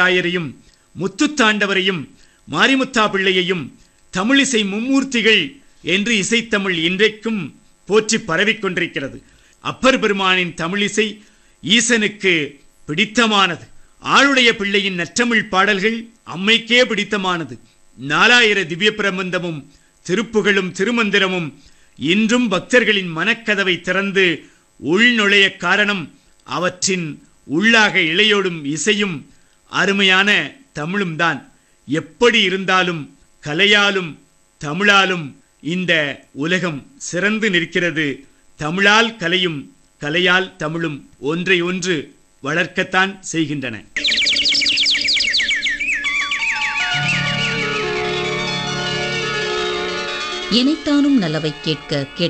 ராயரையும் முத்துத்தாண்டவரையும் மாரிமுத்தா பிள்ளையையும் தமிழிசை மும்மூர்த்திகள் என்று இசைத்தமிழ் இன்றைக்கும் போற்றி பரவிக் கொண்டிருக்கிறது அப்பர் பெருமானின் தமிழிசை ஈசனுக்கு பிடித்தமானது ஆளுடைய பிள்ளையின் நற்றமிழ் பாடல்கள் அம்மைக்கே பிடித்தமானது நாலாயிர திவ்ய பிரபந்தமும் திருப்புகளும் திருமந்திரமும் இன்றும் பக்தர்களின் மனக்கதவை திறந்து உள்நுழைய காரணம் அவற்றின் உள்ளாக இளையோடும் இசையும் அருமையான தமிழும் தான் எப்படி இருந்தாலும் கலையாலும் தமிழாலும் இந்த உலகம் சிறந்து நிற்கிறது தமிழால் கலையும் கலையால் தமிழும் ஒன்றை ஒன்று வளர்க்கத்தான் செய்கின்றன இணைத்தானும் நல்லவை கேட்க கேட்க